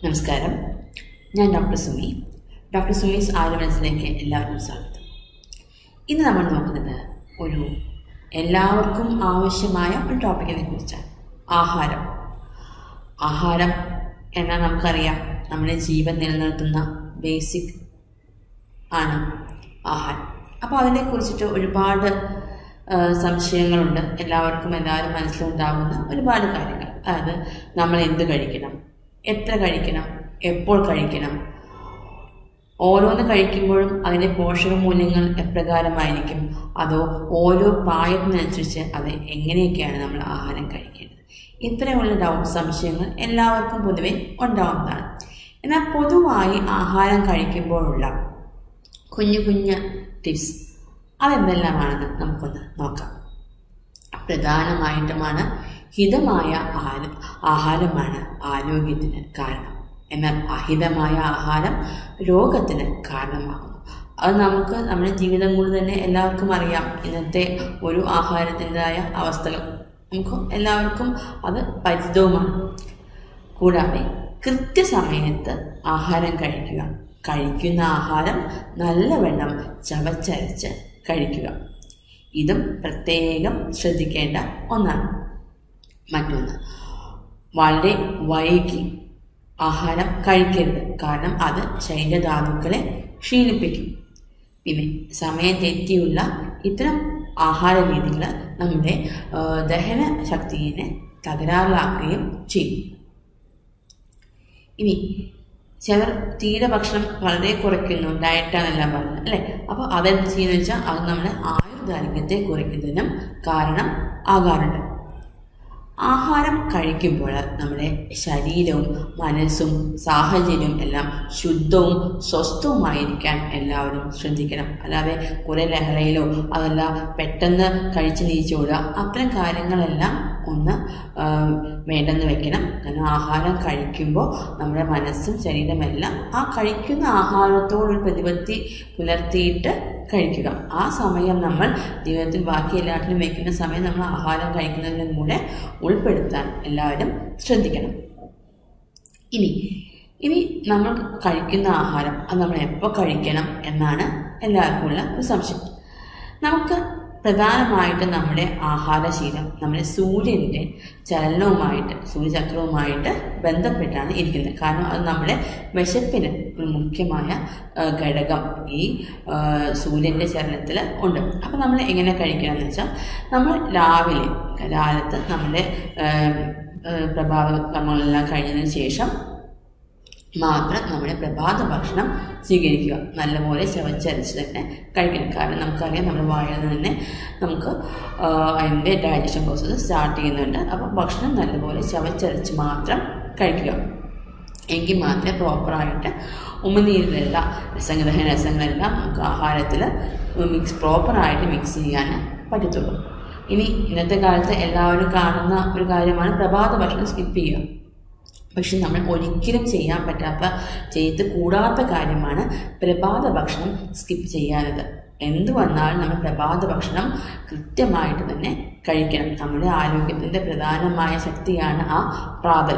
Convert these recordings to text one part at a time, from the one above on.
നമസ്കാരം ഞാൻ doctor Sumi doctor Sumi's ആയുർവേദത്തിലേക്ക് എല്ലാവർക്കും സ്വാഗതം ഇന്ന് നമ്മൾ നോക്കുന്നത് ഒരു എല്ലാവർക്കും ആവശ്യമായ ഒരു ടോപ്പിക്കിനെ കുറിച്ചാണ് ആഹാരം ആഹാരം എന്നാൽ നമുക്കറിയാം നമ്മുടെ ജീവൻ നിലനിർത്തുന്ന ബേസിക് ആണ് ആഹാരം അപ്പോൾ അതിനെക്കുറിച്ചിട്ട് ഒരുപാട് ആ, സംശയങ്ങളുണ്ട് എല്ലാവർക്കും എല്ലാവരും മനസ്സിലുണ്ടാകുന്ന ഒരുപാട് കാര്യങ്ങൾ അതായത് നമ്മൾ എന്ത് കഴിക്കണം എത്ര കഴിക്കണം എപ്പോൾ കഴിക്കണം ഓരോന്ന് കഴിക്കുമ്പോഴും അതിൻ്റെ പോഷക മൂല്യങ്ങൾ എപ്രകാരമായിരിക്കും അതോ ഓരോ പ്രായത്തിനനുസരിച്ച് അത് എങ്ങനെയൊക്കെയാണ് നമ്മൾ ആഹാരം കഴിക്കേണ്ടത് ഇത്തരമുള്ള ഡൗട്ട് സംശയങ്ങൾ എല്ലാവർക്കും പൊതുവെ ഉണ്ടാവുന്നതാണ് എന്നാൽ പൊതുവായി ആഹാരം കഴിക്കുമ്പോഴുള്ള കുഞ്ഞു കുഞ്ഞു ടിപ്സ് അതെന്തെല്ലാമാണെന്ന് നമുക്കൊന്ന് നോക്കാം പ്രധാനമായിട്ടുമാണ് ഹിതമായ ആഹാര ആഹാരമാണ് ആരോഗ്യത്തിന് കാരണം എന്നാൽ അഹിതമായ ആഹാരം രോഗത്തിന് കാരണമാകുന്നു അത് നമുക്ക് നമ്മുടെ ജീവിതം കൊണ്ട് തന്നെ എല്ലാവർക്കും അറിയാം ഇന്നത്തെ ഒരു ആഹാരത്തിൻ്റെതായ അവസ്ഥകൾ നമുക്ക് എല്ലാവർക്കും അത് പരിചിതവുമാണ് കൂടാതെ കൃത്യസമയത്ത് ആഹാരം കഴിക്കുക കഴിക്കുന്ന ആഹാരം നല്ലവണ്ണം ചവച്ചരച്ച് കഴിക്കുക ഇതും പ്രത്യേകം ശ്രദ്ധിക്കേണ്ട ഒന്നാണ് മറ്റൊന്ന് വളരെ വൈകി ആഹാരം കഴിക്കരുത് കാരണം അത് ശരീരധാതുക്കളെ ക്ഷീണിപ്പിക്കും പിന്നെ സമയം തെറ്റിയുള്ള ഇത്തരം ആഹാര രീതികൾ നമ്മുടെ ആ, ദഹന ശക്തിയെ തകരാറിലാക്കുകയും ചെയ്യും ഇനി ചിലർ തീരെ ഭക്ഷണം വളരെ കുറയ്ക്കുന്നു ഡയറ്റാണെല്ലാം പറഞ്ഞത് അല്ലേ അപ്പോൾ അതെന്ത് ചെയ്യുന്നത് വെച്ചാൽ അത് നമ്മുടെ ആയുർദാരിദ്ര്യത്തെ കുറയ്ക്കുന്നതിനും കാരണം ആകാറുണ്ട് ആഹാരം കഴിക്കുമ്പോൾ നമ്മുടെ ശരീരവും മനസ്സും സാഹചര്യവും എല്ലാം ശുദ്ധവും സ്വസ്ഥവുമായിരിക്കാൻ എല്ലാവരും ശ്രദ്ധിക്കണം അല്ലാതെ കുറേ ലഹളയിലോ അതല്ല പെട്ടെന്ന് കഴിച്ച് നീച്ചോടുക അത്തരം കാര്യങ്ങളെല്ലാം ഒന്ന് ആ, വേണ്ടെന്ന് വെക്കണം കാരണം ആഹാരം കഴിക്കുമ്പോൾ നമ്മുടെ മനസ്സും ശരീരമെല്ലാം ആ കഴിക്കുന്ന ആഹാരത്തോടൊരു പ്രതിപത്തി പുലർത്തിയിട്ട് കഴിക്കുക ആ സമയം നമ്മൾ ജീവിതത്തിൽ ബാക്കി എല്ലാറ്റിനും വയ്ക്കുന്ന സമയം നമ്മൾ ആഹാരം കഴിക്കുന്നതിനും കൂടെ ഉൾപ്പെടുത്താൻ എല്ലാവരും ശ്രദ്ധിക്കണം ഇനി ഇനി നമ്മൾ കഴിക്കുന്ന ആഹാരം അത് നമ്മൾ എപ്പോൾ കഴിക്കണം എന്നാണ് എല്ലാവർക്കും ഉള്ള ഒരു സംശയം നമുക്ക് പ്രധാനമായിട്ട് നമ്മുടെ ആഹാരശീലം നമ്മുടെ സൂര്യൻ്റെ ചലനവുമായിട്ട് സൂര്യചക്രവുമായിട്ട് ബന്ധപ്പെട്ടാണ് ഇരിക്കുന്നത് കാരണം അത് നമ്മുടെ വിശപ്പിന് ഒരു മുഖ്യമായ ആ, ഘടകം ഈ ആ, സൂര്യൻ്റെ ചലനത്തിൽ ഉണ്ട് അപ്പോൾ നമ്മൾ എങ്ങനെ കഴിക്കണം എന്ന് വെച്ചാൽ നമ്മൾ രാവിലെ കാലത്ത് നമ്മുടെ ആ, ആ, പ്രഭാത കർമ്മങ്ങളെല്ലാം കഴിഞ്ഞതിന് ശേഷം മാത്രം നമ്മുടെ പ്രഭാത ഭക്ഷണം സ്വീകരിക്കുക നല്ലപോലെ ചവച്ചരച്ച് തന്നെ കഴിക്കണം കാരണം നമുക്കറിയാം നമ്മുടെ വായിൽ നിന്ന് തന്നെ നമുക്ക് ആ, അതിൻ്റെ ഡൈജഷൻ പ്രോസസ്സ് സ്റ്റാർട്ട് ചെയ്യുന്നുണ്ട് അപ്പോൾ ഭക്ഷണം നല്ലപോലെ ചവച്ചരച്ച് മാത്രം കഴിക്കുക എങ്കിൽ മാത്രമേ പ്രോപ്പറായിട്ട് ഉമിനീരിലുള്ള രസംഗ്രഹ രസങ്ങളെല്ലാം നമുക്ക് ആഹാരത്തിൽ മിക്സ് പ്രോപ്പറായിട്ട് മിക്സ് ചെയ്യാൻ പറ്റത്തുള്ളൂ ഇനി ഇന്നത്തെ കാലത്ത് എല്ലാവരും കാണുന്ന ഒരു കാര്യമാണ് പ്രഭാത ഭക്ഷണം സ്കിപ്പ് ചെയ്യുക പക്ഷെ നമ്മൾ ഒരിക്കലും ചെയ്യാൻ പറ്റാത്ത ചെയ്ത് കൂടാത്ത കാര്യമാണ് പ്രഭാത ഭക്ഷണം സ്കിപ്പ് ചെയ്യാനത് എന്ത് വന്നാലും നമ്മൾ പ്രഭാത ഭക്ഷണം കൃത്യമായിട്ട് തന്നെ കഴിക്കണം നമ്മുടെ ആരോഗ്യത്തിൻ്റെ പ്രധാനമായ ശക്തിയാണ് ആ പ്രാതൽ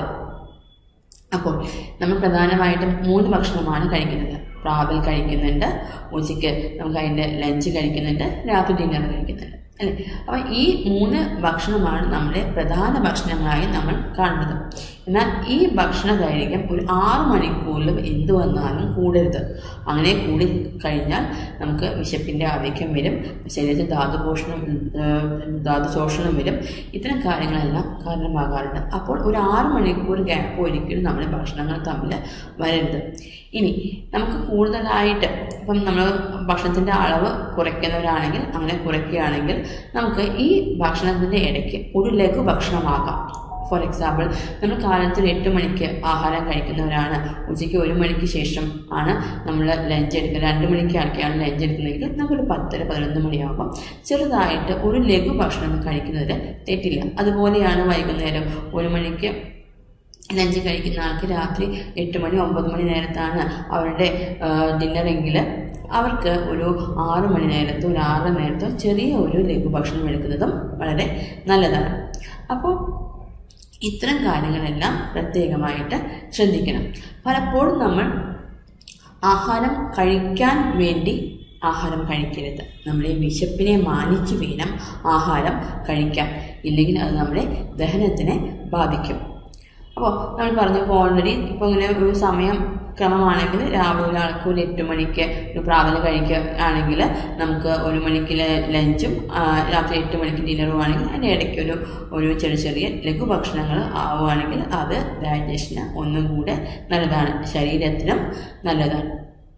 അപ്പോൾ നമ്മൾ പ്രധാനമായിട്ടും മൂന്ന് ഭക്ഷണമാണ് കഴിക്കുന്നത് പ്രാതൽ കഴിക്കുന്നുണ്ട് ഉച്ചയ്ക്ക് നമുക്ക് അതിൻ്റെ ലഞ്ച് കഴിക്കുന്നുണ്ട് രാത്രി ഡിന്നർ കഴിക്കുന്നുണ്ട് അല്ലേ അപ്പം ഈ മൂന്ന് ഭക്ഷണമാണ് നമ്മുടെ പ്രധാന ഭക്ഷണങ്ങളായി നമ്മൾ കാണുന്നത് എന്നാൽ ഈ ഭക്ഷണ ദൈർഘ്യം ഒരു ആറ് മണിക്കൂറിലും എന്ത് വന്നാലും കൂടരുത് അങ്ങനെ കൂടി കഴിഞ്ഞാൽ നമുക്ക് വിശപ്പിൻ്റെ ആധിക്യം വരും ശരീരത്തിൽ ധാതുപോഷണം ഏഹ്, ധാതുശോഷണം വരും ഇത്തരം കാര്യങ്ങളെല്ലാം കാരണമാകാറുണ്ട് അപ്പോൾ ഒരു ആറ് മണിക്കൂർ ഗ്യാപ്പ് ഒരിക്കലും നമ്മുടെ ഭക്ഷണങ്ങൾ തമ്മിൽ വരരുത് ഇനി നമുക്ക് കൂടുതലായിട്ട് ഇപ്പം നമ്മൾ ഭക്ഷണത്തിൻ്റെ അളവ് കുറയ്ക്കുന്നവരാണെങ്കിൽ അങ്ങനെ കുറയ്ക്കുകയാണെങ്കിൽ നമുക്ക് ഈ ഭക്ഷണത്തിൻ്റെ ഇടയ്ക്ക് ഒരു ലഘു ഭക്ഷണമാകാം ഫോർ എക്സാമ്പിൾ നമ്മൾ കാലത്ത് ഒരു എട്ട് മണിക്ക് ആഹാരം കഴിക്കുന്നവരാണ് ഉച്ചയ്ക്ക് ഒരു മണിക്ക് ശേഷം ആണ് നമ്മൾ ലഞ്ച് എടുക്കുക രണ്ട് മണിക്കാണ് ലഞ്ച് എടുക്കുന്നതെങ്കിൽ നമുക്കൊരു പത്തര പതിനൊന്ന് മണിയാകുമ്പോൾ ചെറുതായിട്ട് ഒരു ലഘു ഭക്ഷണം കഴിക്കുന്നതിൽ തെറ്റില്ല അതുപോലെയാണ് വൈകുന്നേരം ഒരു മണിക്ക് ലഞ്ച് കഴിക്കുന്ന ആൾക്ക് രാത്രി എട്ട് മണി ഒമ്പത് മണി നേരത്താണ് അവരുടെ ഡിന്നറെങ്കിൽ അവർക്ക് ഒരു ആറ് മണി നേരത്തോ ഒരു ആറ് നേരത്തോ ചെറിയ ഒരു ലഘുഭക്ഷണം എടുക്കുന്നതും വളരെ നല്ലതാണ് അപ്പോൾ ഇത്തരം കാര്യങ്ങളെല്ലാം പ്രത്യേകമായിട്ട് ശ്രദ്ധിക്കണം പലപ്പോഴും നമ്മൾ ആഹാരം കഴിക്കാൻ വേണ്ടി ആഹാരം കഴിക്കരുത് നമ്മുടെ വിശപ്പിനെ മാനിച്ച് വേണം ആഹാരം കഴിക്കാൻ ഇല്ലെങ്കിൽ അത് നമ്മുടെ ദഹനത്തിനെ ബാധിക്കും അപ്പോൾ നമ്മൾ പറഞ്ഞപ്പോൾ ഓൾറെഡി ഇപ്പോൾ ഇങ്ങനെ ഒരു സമയം ക്രമമാണെങ്കിൽ രാവിലെ ഒരാൾക്ക് ഒരു എട്ട് മണിക്ക് ഒരു പ്രാതൽ കഴിക്കുക ആണെങ്കിൽ നമുക്ക് ഒരു മണിക്ക് ലഞ്ചും രാത്രി എട്ട് മണിക്ക് ഡിന്നറും ആണെങ്കിൽ അതിൻ്റെ ഇടയ്ക്ക് ഒരു ഒരു ചെറിയ ചെറിയ ലഘുഭക്ഷണങ്ങൾ ആവുകയാണെങ്കിൽ അത് ഡൈജഷന് ഒന്നും കൂടെ നല്ലതാണ് ശരീരത്തിനും നല്ലതാണ്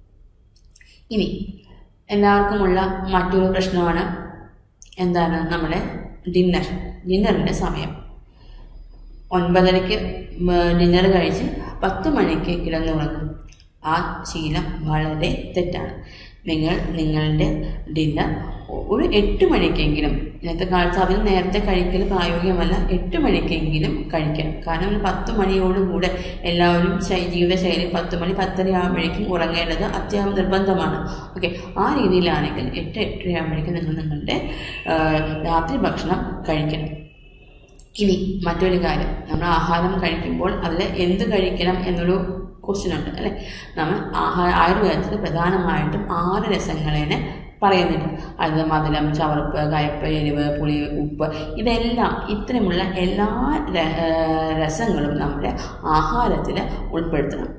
ഇനി എല്ലാവർക്കുമുള്ള മറ്റൊരു പ്രശ്നമാണ് എന്താണ് നമ്മുടെ ഡിന്നർ ഡിന്നറിൻ്റെ സമയം ഒൻപതരയ്ക്ക് ഡിന്നർ കഴിച്ച് പത്ത് മണിക്ക് കിടന്നുറങ്ങും ആ ശീലം വളരെ തെറ്റാണ് നിങ്ങൾ നിങ്ങളുടെ ഡിന്നർ ഒരു എട്ട് മണിക്കെങ്കിലും ഇന്നത്തെ കാലത്ത് അതിന് നേരത്തെ കഴിക്കൽ പ്രായോഗികമല്ല എട്ട് മണിക്കെങ്കിലും കഴിക്കണം കാരണം ഒരു പത്ത് മണിയോടുകൂടെ എല്ലാവരും ജീവിതശൈലി പത്ത് മണി പത്തര ആകുമ്പോഴേക്കും ഉറങ്ങേണ്ടത് അത്യാവശ്യം നിർബന്ധമാണ് ഓക്കെ ആ രീതിയിലാണെങ്കിൽ എട്ട് എട്ടര ആകുമ്പോഴേക്കും നിങ്ങൾ നിങ്ങളുടെ രാത്രി ഭക്ഷണം കഴിക്കണം ഇനി മറ്റൊരു കാര്യം നമ്മൾ ആഹാരം കഴിക്കുമ്പോൾ അതിൽ എന്ത് കഴിക്കണം എന്നൊരു ക്വസ്റ്റ്യൻ ഉണ്ട് അല്ലേ നമ്മൾ ആഹാര ആയുർവേദത്തിൽ പ്രധാനമായിട്ടും ആറ് രസങ്ങളെ പറയുന്നുണ്ട് അത് മധുരം ചവർപ്പ് കയപ്പ് എരിവ് പുളി ഉപ്പ് ഇതെല്ലാം ഇത്തരമുള്ള എല്ലാ രസങ്ങളും നമ്മുടെ ആഹാരത്തിൽ ഉൾപ്പെടുത്തണം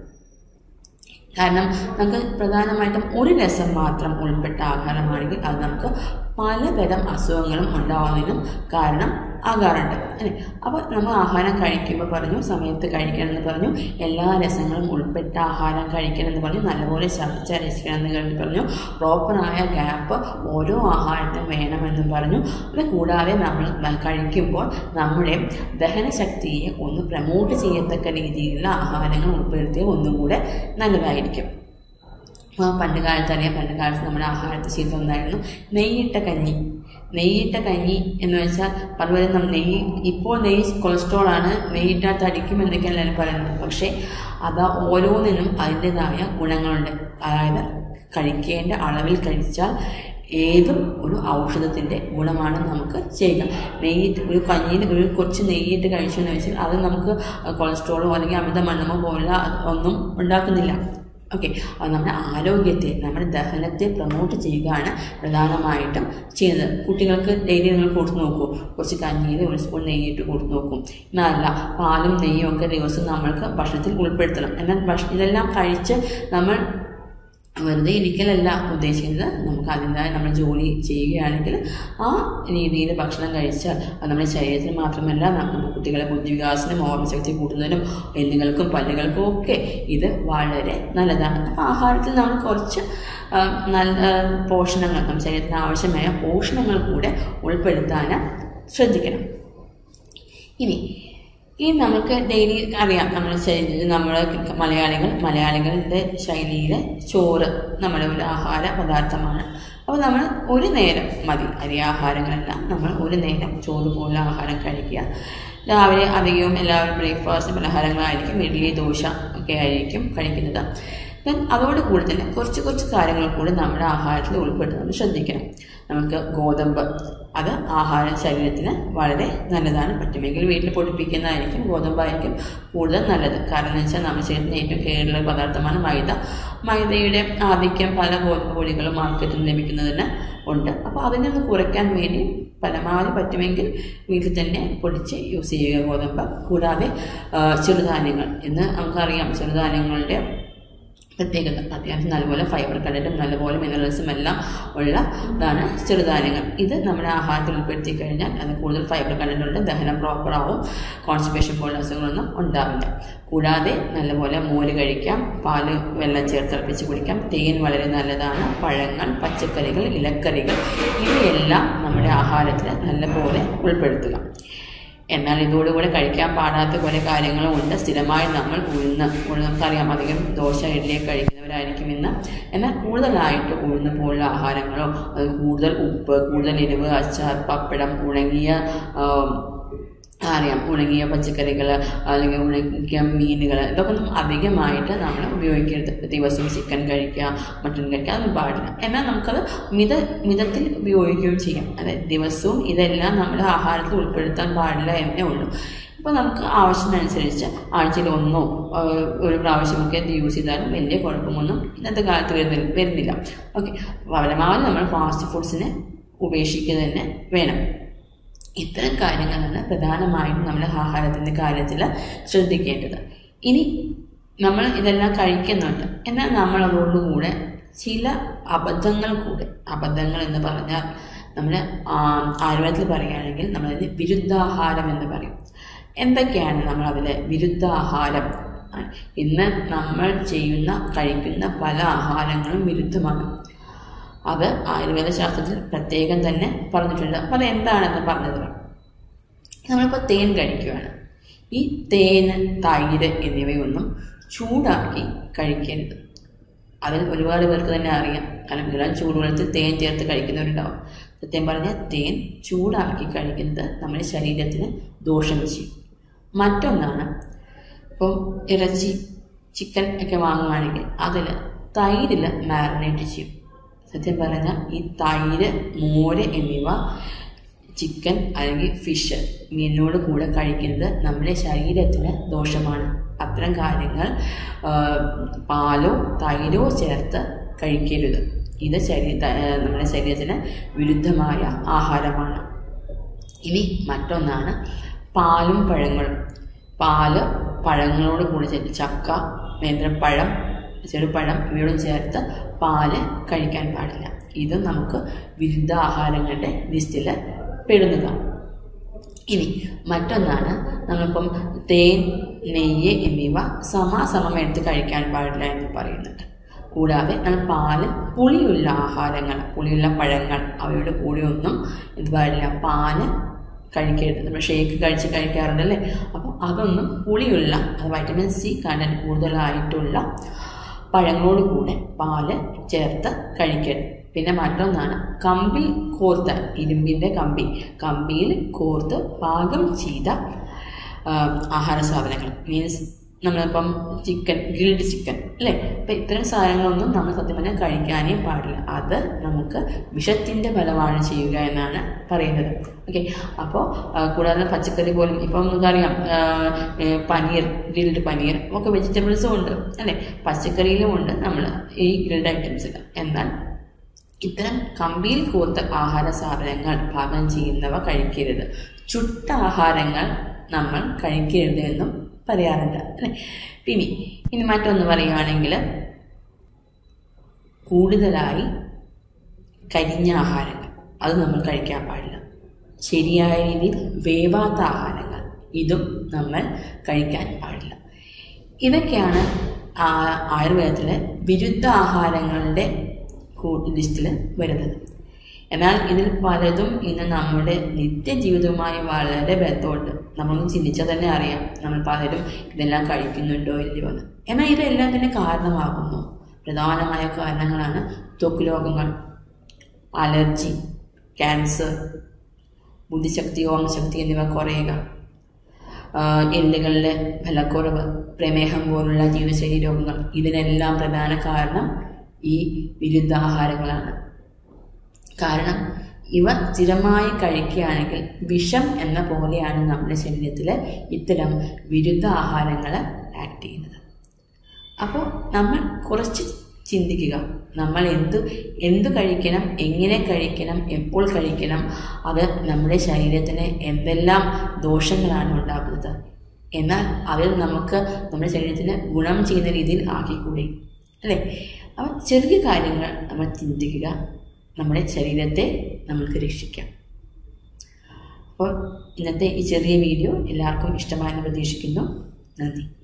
കാരണം നമുക്ക് പ്രധാനമായിട്ടും ഒരു രസം മാത്രം ഉൾപ്പെട്ട ആഹാരമാണെങ്കിൽ അത് നമുക്ക് പലതരം അസുഖങ്ങളും ഉണ്ടാവുന്നതിനും കാരണം ആകാറുണ്ട് അല്ലേ അപ്പോൾ നമ്മൾ ആഹാരം കഴിക്കുമ്പോൾ പറഞ്ഞു സമയത്ത് കഴിക്കണമെന്ന് പറഞ്ഞു എല്ലാ രസങ്ങളും ഉൾപ്പെട്ട ആഹാരം കഴിക്കണമെന്ന് പറഞ്ഞു നല്ലപോലെ ചർച്ച രസിക്കണമെന്ന് പറഞ്ഞു പ്രോപ്പറായ ഗ്യാപ്പ് ഓരോ ആഹാരത്തിനും വേണമെന്ന് പറഞ്ഞു അത് കൂടാതെ നമ്മൾ കഴിക്കുമ്പോൾ നമ്മുടെ ദഹനശക്തിയെ ഒന്ന് പ്രമോട്ട് ചെയ്യത്തക്ക രീതിയിലുള്ള ആഹാരങ്ങൾ ഉൾപ്പെടുത്തിയ ഒന്നുകൂടെ നല്ലതായിരിക്കും പണ്ട് കാലത്ത് അറിയാം പണ്ട് കാലത്ത് നമ്മുടെ ആഹാരത്തിൽ ശീലം ഉണ്ടായിരുന്നു നെയ്യിട്ട കഞ്ഞി നെയ്യിട്ട കഞ്ഞി എന്ന് വെച്ചാൽ അതുപോലെ നമ്മൾ നെയ്യ് ഇപ്പോൾ നെയ്യ് കൊളസ്ട്രോൾ ആണ് നെയ്യിട്ടാൽ തടിക്കും എന്നൊക്കെയാണ് എല്ലാവരും പറയുന്നത് പക്ഷേ അത് ഓരോന്നിനും അതിൻ്റെതായ ഗുണങ്ങളുണ്ട് അതായത് കഴിക്കേണ്ട അളവിൽ കഴിച്ചാൽ ഏതും ഒരു ഔഷധത്തിൻ്റെ ഗുണമാണ് നമുക്ക് ചെയ്യുക നെയ്യിട്ട് ഒരു കഞ്ഞിയിൽ ഒരു കുറച്ച് നെയ്യിട്ട് കഴിച്ചു എന്ന് വെച്ചാൽ അത് നമുക്ക് കൊളസ്ട്രോളോ അല്ലെങ്കിൽ അമിതമണ്ണമോ പോലുള്ള ഒന്നും ഉണ്ടാക്കുന്നില്ല ഓക്കെ അത് നമ്മുടെ ആരോഗ്യത്തെ നമ്മുടെ ദഹനത്തെ പ്രൊമോട്ട് ചെയ്യുകയാണ് പ്രധാനമായിട്ടും ചെയ്യുന്നത് കുട്ടികൾക്ക് ഡെയിലി നിങ്ങൾ കൊടുത്തു നോക്കൂ കുറച്ച് കഞ്ഞിയിൽ ഒരു സ്പൂൺ നെയ്യിട്ട് കൊടുത്തു നോക്കും എന്നല്ല പാലും നെയ്യും ഒക്കെ ദിവസം നമ്മൾക്ക് ഭക്ഷണത്തിൽ ഉൾപ്പെടുത്തണം എന്നാൽ ഭക്ഷണം ഇതെല്ലാം കഴിച്ച് നമ്മൾ വെറുതെ ഇരിക്കലല്ല ഉദ്ദേശിക്കുന്നത് നമുക്ക് അതിൻ്റെതായ നമ്മൾ ജോലി ചെയ്യുകയാണെങ്കിൽ ആ രീതിയിൽ ഭക്ഷണം കഴിച്ചാൽ അത് നമ്മുടെ ശരീരത്തിന് മാത്രമല്ല നമ്മുടെ കുട്ടികളെ ബുദ്ധിവികാസനും ഓർമ്മശക്തി കൂട്ടുന്നതിനും എല്ലുകൾക്കും പല്ലുകൾക്കും ഒക്കെ ഇത് വളരെ നല്ലതാണ് അപ്പോൾ ആഹാരത്തിൽ നമ്മൾ കുറച്ച് നല്ല പോഷണങ്ങൾ നമ്മുടെ ശരീരത്തിന് ആവശ്യമായ പോഷണങ്ങൾ കൂടെ ഉൾപ്പെടുത്താൻ ശ്രദ്ധിക്കണം ഇനി ഈ നമുക്ക് ഡെയിലി അറിയാം നമ്മൾ നമ്മൾ മലയാളികൾ മലയാളികളുടെ ശൈലിയിലെ ചോറ് നമ്മുടെ ഒരു ആഹാര പദാർത്ഥമാണ് അപ്പോൾ നമ്മൾ ഒരു നേരം മതി അരി ആഹാരങ്ങളെല്ലാം നമ്മൾ ഒരു നേരം ചോറ് പോലുള്ള ആഹാരം കഴിക്കുക രാവിലെ അധികവും എല്ലാവരും ബ്രേക്ക്ഫാസ്റ്റ് പലഹാരങ്ങളായിരിക്കും ഇഡ്ഡലി ദോശ ഒക്കെ ആയിരിക്കും കഴിക്കുന്നത് ദെൻ അതോടുകൂടി തന്നെ കുറച്ച് കുറച്ച് കാര്യങ്ങൾ കൂടി നമ്മുടെ ആഹാരത്തിൽ ഉൾപ്പെടുത്തുന്നത് ശ്രദ്ധിക്കണം നമുക്ക് ഗോതമ്പ് അത് ആഹാര ശരീരത്തിന് വളരെ നല്ലതാണ് പറ്റുമെങ്കിൽ വീട്ടിൽ പൊടിപ്പിക്കുന്നതായിരിക്കും ഗോതമ്പായിരിക്കും കൂടുതൽ നല്ലത് കാരണം എന്ന് വെച്ചാൽ നമ്മുടെ ശരീരത്തിന് ഏറ്റവും കേടുള്ള പദാർത്ഥമാണ് മൈദ മൈദയുടെ ആധിക്യം പല ഗോതമ്പ് പൊടികളും മാർക്കറ്റിൽ ലഭിക്കുന്നതിന് ഉണ്ട് അപ്പോൾ അതിനെ ഒന്ന് കുറയ്ക്കാൻ വേണ്ടി പരമാവധി പറ്റുമെങ്കിൽ വീട്ടിൽ തന്നെ പൊടിച്ച് യൂസ് ചെയ്യുക ഗോതമ്പ് കൂടാതെ ചെറുധാന്യങ്ങൾ ഇന്ന് നമുക്കറിയാം ചെറുധാന്യങ്ങളുടെ പ്രത്യേകത അത്യാവശ്യം നല്ലപോലെ ഫൈബർ കണ്ടൻറ്റും നല്ലപോലെ മിനറൽസും എല്ലാം ഉള്ള ഇതാണ് ചെറുധാന്യങ്ങൾ ഇത് നമ്മുടെ ആഹാരത്തിൽ ഉൾപ്പെടുത്തി കഴിഞ്ഞാൽ അത് കൂടുതൽ ഫൈബർ കണ്ടന്റ് ഉണ്ട് ദഹനം പ്രോപ്പർ ആവും കോൺസ്റ്റിപ്പേഷൻ പോലുള്ള അസുഖങ്ങളൊന്നും ഉണ്ടാവില്ല കൂടാതെ നല്ലപോലെ മോര് കഴിക്കാം പാല് വെള്ളം ചേർത്ത് തിളപ്പിച്ച് കുടിക്കാം തേൻ വളരെ നല്ലതാണ് പഴങ്ങൾ പച്ചക്കറികൾ ഇലക്കറികൾ ഇവയെല്ലാം നമ്മുടെ ആഹാരത്തിൽ നല്ലപോലെ ഉൾപ്പെടുത്തുക എന്നാൽ ഇതോടുകൂടെ കഴിക്കാൻ പാടാത്ത കുറേ കാര്യങ്ങളും ഉണ്ട് സ്ഥിരമായി നമ്മൾ ഉഴുന്ന് ഉഴുന്ന് നമുക്കറിയാം അധികം ദോശ ഇഡ്ഡലിയൊക്കെ കഴിക്കുന്നവരായിരിക്കും ഇന്ന് എന്നാൽ കൂടുതലായിട്ട് ഉഴുന്ന് പോലുള്ള ആഹാരങ്ങളോ അത് കൂടുതൽ ഉപ്പ് കൂടുതൽ എരിവ് അച്ചാർ പപ്പടം ഉണങ്ങിയ അറിയാം ഉണങ്ങിയ പച്ചക്കറികൾ അല്ലെങ്കിൽ ഉണങ്ങിയ മീനുകൾ ഇതൊക്കെ ഒന്നും അധികമായിട്ട് നമ്മൾ ഉപയോഗിക്കരുത് ദിവസവും ചിക്കൻ കഴിക്കുക മട്ടൺ കഴിക്കുക അതൊന്നും പാടില്ല എന്നാൽ നമുക്കത് മിത മിതത്തിൽ ഉപയോഗിക്കുകയും ചെയ്യാം അതായത് ദിവസവും ഇതെല്ലാം നമ്മുടെ ആഹാരത്തിൽ ഉൾപ്പെടുത്താൻ പാടില്ല എന്നേ ഉള്ളൂ അപ്പോൾ നമുക്ക് ആവശ്യത്തിനനുസരിച്ച് ആഴ്ചയിൽ ഒന്നോ ആ, ഒരു പ്രാവശ്യമൊക്കെ ഇത് യൂസ് ചെയ്താലും വലിയ കുഴപ്പമൊന്നും ഇന്നത്തെ കാലത്ത് വരുന്നില്ല വരുന്നില്ല ഓക്കെ പരമാവധി നമ്മൾ ഫാസ്റ്റ് ഫുഡ്സിനെ ഉപേക്ഷിക്കുക തന്നെ വേണം ഇത്തരം കാര്യങ്ങളാണ് പ്രധാനമായും നമ്മുടെ ആഹാരത്തിൻ്റെ കാര്യത്തിൽ ശ്രദ്ധിക്കേണ്ടത് ഇനി നമ്മൾ ഇതെല്ലാം കഴിക്കുന്നുണ്ട് എന്നാൽ നമ്മൾ അതോടുകൂടെ ചില അബദ്ധങ്ങൾ കൂടെ അബദ്ധങ്ങൾ എന്ന് പറഞ്ഞാൽ നമ്മൾ ആയുർവേദത്തിൽ പറയുകയാണെങ്കിൽ നമ്മളതിന് വിരുദ്ധാഹാരം എന്ന് പറയും എന്തൊക്കെയാണ് നമ്മൾ അതിലെ വിരുദ്ധാഹാരം ആ, ഇന്ന് നമ്മൾ ചെയ്യുന്ന കഴിക്കുന്ന പല ആഹാരങ്ങളും വിരുദ്ധമാണ് അത് ആയുർവേദ ശാസ്ത്രത്തിൽ പ്രത്യേകം തന്നെ പറഞ്ഞിട്ടുണ്ട് അപ്പോൾ അത് എന്താണെന്ന് പറഞ്ഞു തരാം നമ്മളിപ്പോൾ തേൻ കഴിക്കുകയാണ് ഈ തേന് തൈര് എന്നിവയൊന്നും ചൂടാക്കി കഴിക്കരുത് അതിൽ ഒരുപാട് പേർക്ക് തന്നെ അറിയാം കാരണം ഇളം ചൂടുവെള്ളത്തിൽ തേൻ ചേർത്ത് കഴിക്കുന്നവരുണ്ടാവും സത്യം പറഞ്ഞാൽ തേൻ ചൂടാക്കി കഴിക്കുന്നത് നമ്മുടെ ശരീരത്തിന് ദോഷം ചെയ്യും മറ്റൊന്നാണ് ഇപ്പം ഇറച്ചി ചിക്കൻ ഒക്കെ വാങ്ങുകയാണെങ്കിൽ അതിൽ തൈരിൽ മാരിനേറ്റ് ചെയ്യും സത്യം പറഞ്ഞാൽ ഈ തൈര് മോര് എന്നിവ ചിക്കൻ അല്ലെങ്കിൽ ഫിഷ് മീനിനോട് കൂടെ കഴിക്കുന്നത് നമ്മുടെ ശരീരത്തിന് ദോഷമാണ് അത്തരം കാര്യങ്ങൾ ആ, പാലോ തൈരോ ചേർത്ത് കഴിക്കരുത് ഇത് ശരീര ത- ആ, നമ്മുടെ ശരീരത്തിന് വിരുദ്ധമായ ആഹാരമാണ് ഇനി മറ്റൊന്നാണ് പാലും പഴങ്ങളും പാല് പഴങ്ങളോട് കൂടി ചേർത്ത് ചക്ക നേന്ത്രപ്പഴം ചെറുപഴം ഇവയോടും ചേർത്ത് പാല് കഴിക്കാൻ പാടില്ല ഇത് നമുക്ക് വിരുദ്ധ ആഹാരങ്ങളുടെ ലിസ്റ്റിൽ പെടുന്നതാണ് ഇനി മറ്റൊന്നാണ് നമ്മളിപ്പം തേൻ നെയ്യ് എന്നിവ സമാസമം എടുത്ത് കഴിക്കാൻ പാടില്ല എന്ന് പറയുന്നുണ്ട് കൂടാതെ നമ്മൾ പാല് പുളിയുള്ള ആഹാരങ്ങൾ പുളിയുള്ള പഴങ്ങൾ അവയുടെ കൂടെ ഒന്നും ഇത് പാടില്ല പാല് കഴിക്കരുത് നമ്മൾ ഷേക്ക് കഴിച്ച് കഴിക്കാറുണ്ടല്ലേ അപ്പോൾ അതൊന്നും പുളിയുള്ള അത് വൈറ്റമിൻ സി കണ്ടന്റ് കൂടുതലായിട്ടുള്ള പഴങ്ങളോട് കൂടെ പാല് ചേർത്ത് കഴിക്കരുത് പിന്നെ മറ്റൊന്നാണ് കമ്പിൽ കോർത്ത ഇരുമ്പിൻ്റെ കമ്പി കമ്പിയിൽ കോർത്ത് പാകം ചെയ്ത ആ, ആഹാര സാധനങ്ങൾ മീൻസ് നമ്മളിപ്പം ചിക്കൻ ഗ്രിൽഡ് ചിക്കൻ അല്ലേ അപ്പം ഇത്തരം സാധനങ്ങളൊന്നും നമ്മൾ സത്യം പറഞ്ഞാൽ കഴിക്കാനേ പാടില്ല അത് നമുക്ക് വിഷത്തിൻ്റെ ഫലമാണ് ചെയ്യുക എന്നാണ് പറയുന്നത് ഓക്കെ അപ്പോൾ കൂടാതെ പച്ചക്കറി പോലും ഇപ്പം നമുക്കറിയാം ആ, ഏ, പനീർ ഗ്രിൽഡ് പനീർ ഒക്കെ വെജിറ്റബിൾസും ഉണ്ട് അല്ലേ പച്ചക്കറിയിലും ഉണ്ട് നമ്മൾ ഈ ഗ്രിൽഡ് ഐറ്റംസിൽ എന്നാൽ ഇത്തരം കമ്പിയിൽ കോർത്ത ആഹാര സാധനങ്ങൾ പാകം ചെയ്യുന്നവ കഴിക്കരുത് ചുട്ട ആഹാരങ്ങൾ നമ്മൾ കഴിക്കരുത് എന്നും പറയാറുണ്ട് അല്ലേ പിന്നെ ഇനി മറ്റൊന്ന് പറയുകയാണെങ്കിൽ കൂടുതലായി കരിഞ്ഞ ആഹാരങ്ങൾ അത് നമ്മൾ കഴിക്കാൻ പാടില്ല ശരിയായ രീതിയിൽ വേവാത്ത ആഹാരങ്ങൾ ഇതും നമ്മൾ കഴിക്കാൻ പാടില്ല ഇതൊക്കെയാണ് ആ- ആയുർവേദത്തിലെ വിരുദ്ധ ആഹാരങ്ങളുടെ ലിസ്റ്റിൽ വരുന്നത് എന്നാൽ ഇതിൽ പലതും ഇന്ന് നമ്മുടെ നിത്യജീവിതവുമായി വളരെ ബന്ധമുണ്ട് നമ്മളൊന്ന് ചിന്തിച്ചാൽ തന്നെ അറിയാം നമ്മൾ പലരും ഇതെല്ലാം കഴിക്കുന്നുണ്ടോ ഇല്ലയോ എന്ന് എന്നാൽ ഇതെല്ലാം തന്നെ കാരണമാകുന്നു പ്രധാനമായ കാരണങ്ങളാണ് ത്വക്ക് രോഗങ്ങൾ അലർജി ക്യാൻസർ ബുദ്ധിശക്തി ഓർമ്മശക്തി എന്നിവ കുറയുക ആഹ് എല്ലുകളിലെ ഫലക്കുറവ് പ്രമേഹം പോലുള്ള ജീവിതശൈലി രോഗങ്ങൾ ഇതിനെല്ലാം പ്രധാന കാരണം ഈ വിരുദ്ധാഹാരങ്ങളാണ് കാരണം ഇവ സ്ഥിരമായി കഴിക്കുകയാണെങ്കിൽ വിഷം എന്ന പോലെയാണ് നമ്മുടെ ശരീരത്തിൽ ഇത്തരം വിരുദ്ധ ആഹാരങ്ങൾ ആക്ട് ചെയ്യുന്നത് അപ്പോൾ നമ്മൾ കുറച്ച് ചിന്തിക്കുക നമ്മൾ എന്ത് എന്ത് കഴിക്കണം എങ്ങനെ കഴിക്കണം എപ്പോൾ കഴിക്കണം അത് നമ്മുടെ ശരീരത്തിന് എന്തെല്ലാം ദോഷങ്ങളാണ് ഉണ്ടാക്കുന്നത് എന്നാൽ അതിൽ നമുക്ക് നമ്മുടെ ശരീരത്തിന് ഗുണം ചെയ്യുന്ന രീതിയിൽ ആക്കിക്കൂടെ അല്ലേ അപ്പം ചെറിയ കാര്യങ്ങൾ നമ്മൾ ചിന്തിക്കുക നമ്മുടെ ശരീരത്തെ നമുക്ക് രക്ഷിക്കാം അപ്പോൾ ഇന്നത്തെ ഈ ചെറിയ വീഡിയോ എല്ലാവർക്കും ഇഷ്ടമായെന്ന് പ്രതീക്ഷിക്കുന്നു നന്ദി